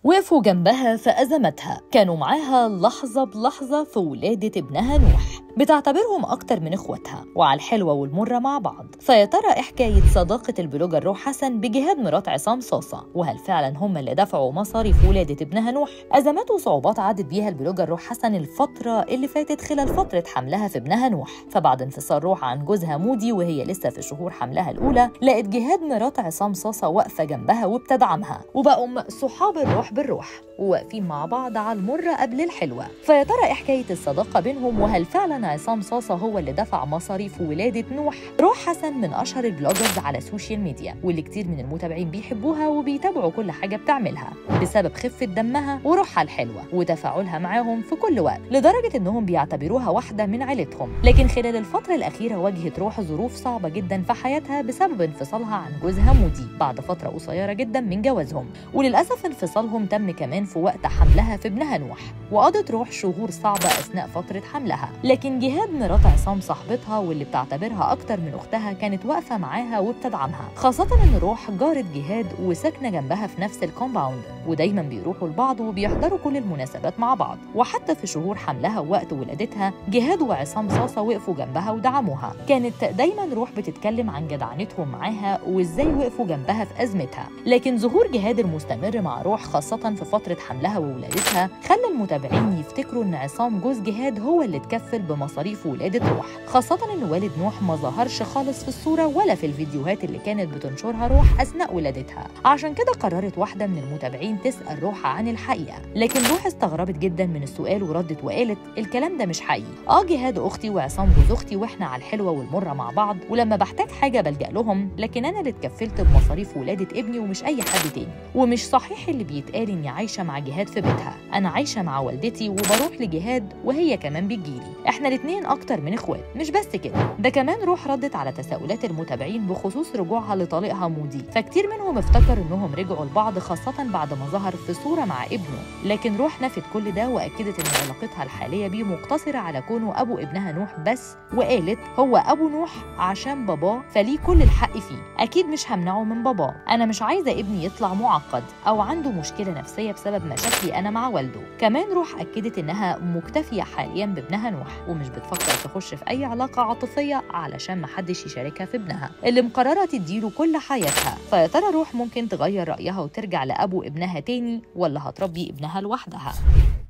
وقفوا جنبها في أزمتها كانوا معاها لحظة بلحظة في ولادة ابنها نوح بتعتبرهم أكتر من إخواتها وعلى الحلوة والمرة مع بعض فيا ترى إيه حكاية صداقة البلوجر روح حسن بجهاد مرات عصام صاصة وهل فعلا هم اللي دفعوا مصاريف ولادة ابنها نوح أزمات وصعوبات عدت بيها البلوجر روح حسن الفترة اللي فاتت خلال فترة حملها في ابنها نوح فبعد انفصال روح عن جوزها مودي وهي لسه في شهور حملها الأولى لقت جهاد مرات عصام صاصة واقفة جنبها وبتدعمها وبقوا صحاب الروح بالروح وواقفين مع بعض على المرة قبل الحلوة فيا ترى إيه حكاية الصداقة بينهم وهل فعلا عصام صاصة هو اللي دفع مصاريف ولادة نوح روح حسن من أشهر البلوجرز على السوشيال ميديا واللي كتير من المتابعين بيحبوها وبيتابعوا كل حاجة بتعملها بسبب خفة دمها وروحها الحلوة وتفاعلها معاهم في كل وقت لدرجة إنهم بيعتبروها واحدة من عيلتهم لكن خلال الفترة الأخيرة واجهت روح ظروف صعبة جدا في حياتها بسبب انفصالها عن جوزها مودي بعد فترة قصيرة جدا من جوازهم وللأسف انفصالهم تم كمان في وقت حملها في ابنها نوح وقضت روح شهور صعبة أثناء فترة حملها لكن جهاد مرات عصام صاحبتها واللي بتعتبرها أكتر من أختها كانت واقفة معاها وبتدعمها خاصة إن روح جارة جهاد وساكنة جنبها في نفس الكومباوند ودايما بيروحوا لبعض وبيحضروا كل المناسبات مع بعض وحتى في شهور حملها ووقت ولادتها جهاد وعصام صاصة وقفوا جنبها ودعموها كانت دايما روح بتتكلم عن جدعنتهم معاها وإزاي وقفوا جنبها في أزمتها لكن ظهور جهاد المستمر مع روح خاصة في فترة حملها وولادتها خلى المتابعين يفتكروا إن عصام جوز جهاد هو اللي اتكفل بمصاريف ولادة روح خاصة إن والد نوح ما ظهرش خالص في الصورة ولا في الفيديوهات اللي كانت بتنشرها روح أثناء ولادتها عشان كده قررت واحدة من المتابعين تسأل روح عن الحقيقة لكن روح استغربت جدا من السؤال وردت وقالت الكلام ده مش حقيقي اه جهاد أختي وعصام جوز أختي وإحنا على الحلوة والمرة مع بعض ولما بحتاج حاجة بلجأ لهم لكن أنا اللي اتكفلت بمصاريف ولادة ابني ومش أي حد تاني ومش صحيح اللي بيتقال إني عايشة مع جهاد في بيتها أنا عايشة مع والدتي وبروح لجهاد وهي كمان بتجيلي احنا الاتنين أكتر من إخوات مش بس كده ده كمان روح ردت على تساؤلات المتابعين بخصوص رجوعها لطليقها مودي فكتير منهم افتكر انهم رجعوا لبعض خاصة بعد ما ظهر في صورة مع ابنه لكن روح نفت كل ده واكدت ان علاقتها الحالية بيه مقتصرة على كونه ابو ابنها نوح بس وقالت هو ابو نوح عشان باباه فليه كل الحق فيه اكيد مش همنعه من باباه انا مش عايزة ابني يطلع معقد او عنده مشكلة نفسية بسبب مشاكلي انا مع والده كمان روح اكدت انها مكتفية حاليا بابنها نوح ومش بتفكر تخش في اي علاقة عاطفية علشان محدش يشاركها في ابنها اللي مقررة تديله كل حياتها فيا ترى روح ممكن تغير رأيها وترجع لأبو ابنها تاني ولا هتربي ابنها لوحدها